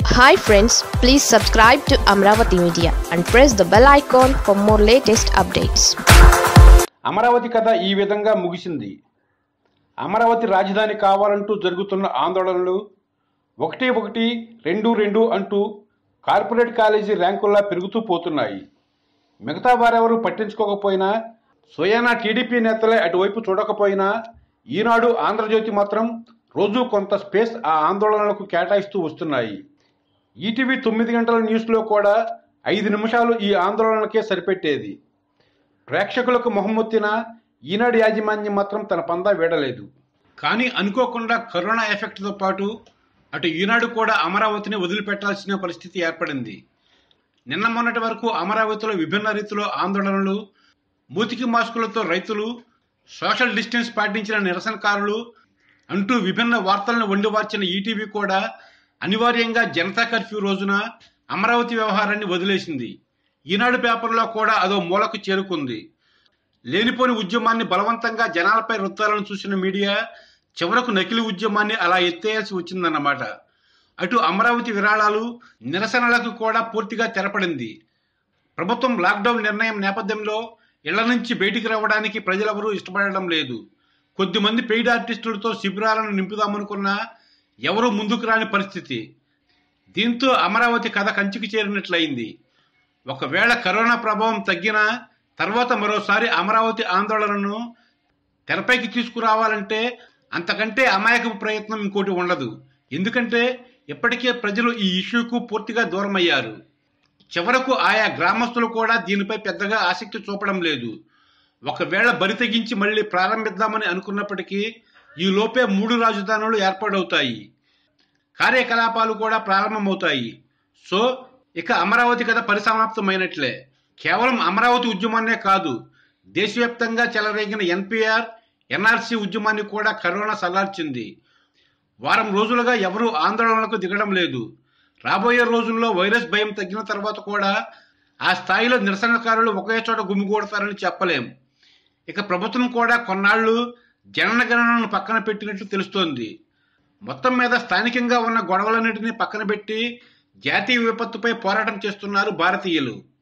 hi friends please subscribe to Amaravati media and press the bell icon for more latest updates Amaravati కథ ఈ విధంగా ముగిసింది అమరావతి రాజధాని కావాలంటూ జరుగుతున్న ఆందోళనలు ఒకటి ఒకటి రెండు రెండు అంటూ కార్పొరేట్ కాలేజీ ర్యాంకుల్లా పెరుగుతూ పోతున్నాయి మిగతా వారెవరూ పట్టించుకోకపోయినా స్వయానా టీడీపీ నేతలే అటువైపు చూడకపోయినా ఈనాడు ఆంధ్రజ్యోతి మాత్రం రోజు కొంత స్పేస్ ఆ ఆందోళనలకు కేటాయిస్తూ వస్తున్నాయి ఈటీవీ తొమ్మిది గంటల న్యూస్లో కూడా ఐదు నిమిషాలు ఈ ఆందోళనకే సరిపెట్టేది ప్రేక్షకులకు మొహమ్మొత్తిన ఈనాడు యాజమాన్యం మాత్రం తన పందా వీడలేదు కానీ అనుకోకుండా కరోనా ఎఫెక్ట్తో పాటు అటు ఈనాడు కూడా అమరావతిని వదిలిపెట్టాల్సిన పరిస్థితి ఏర్పడింది నిన్న మొన్నటి వరకు అమరావతిలో విభిన్న రీతిలో ఆందోళనలు మూతికి మాస్కులతో రైతులు సోషల్ డిస్టెన్స్ పాటించిన నిరసనకారులు అంటూ విభిన్న వార్తలను వండివార్చిన ఈటీవీ కూడా అనివార్యంగా జనతా కర్ఫ్యూ రోజున అమరావతి వ్యవహారాన్ని వదిలేసింది ఈనాడు పేపర్లో కూడా అదో మూలకు చేరుకుంది లేనిపోని ఉద్యమాన్ని బలవంతంగా జనాలపై రుద్దాలను చూసిన మీడియా చివరకు నకిలీ ఉద్యమాన్ని అలా ఎత్తేయాల్సి వచ్చిందన్నమాట అటు అమరావతి విరాళాలు నిరసనలకు కూడా పూర్తిగా తెరపడింది ప్రభుత్వం లాక్డౌన్ నిర్ణయం నేపథ్యంలో ఇళ్ల నుంచి బయటికి రావడానికి ప్రజలెవరూ ఇష్టపడడం లేదు కొద్దిమంది పెయిడ్ ఆర్టిస్టులతో శిబిరాలను నింపుదామనుకున్నా ఎవరూ ముందుకు రాని పరిస్థితి దీంతో అమరావతి కథ కంచికి చేరినట్లయింది ఒకవేళ కరోనా ప్రభావం తగ్గినా తర్వాత మరోసారి అమరావతి ఆందోళనను తెరపైకి తీసుకురావాలంటే అంతకంటే అమాయకపు ప్రయత్నం ఇంకోటి ఉండదు ఎందుకంటే ఇప్పటికే ప్రజలు ఈ ఇష్యూకు పూర్తిగా దూరమయ్యారు చివరకు ఆయా గ్రామస్తులు కూడా దీనిపై పెద్దగా ఆసక్తి చూపడం లేదు ఒకవేళ బరి తెగించి మళ్ళీ ప్రారంభిద్దామని అనుకున్నప్పటికీ ఈ లోపే మూడు రాజధానులు ఏర్పాటవుతాయి కార్యకలాపాలు కూడా ప్రారంభమవుతాయి సో ఇక అమరావతి కథ పరిసమాప్తమైనట్లే కేవలం అమరావతి ఉద్యమాన్నే కాదు దేశవ్యాప్తంగా చెలరేగిన ఎన్పిఆర్ ఎన్ఆర్సీ ఉద్యమాన్ని కూడా కరోనా సల్లార్చింది వారం రోజులుగా ఎవరూ ఆందోళనలకు దిగడం లేదు రాబోయే రోజుల్లో వైరస్ భయం తగ్గిన తర్వాత కూడా ఆ స్థాయిలో నిరసనకారులు ఒకే చోట గుమిగూడతారని చెప్పలేం ఇక ప్రభుత్వం కూడా కొన్నాళ్లు జనగణనను పక్కన పెట్టినట్లు తెలుస్తోంది మొత్తం మీద స్థానికంగా ఉన్న గొడవలన్నింటినీ పక్కన పెట్టి జాతీయ విపత్తుపై పోరాటం చేస్తున్నారు భారతీయులు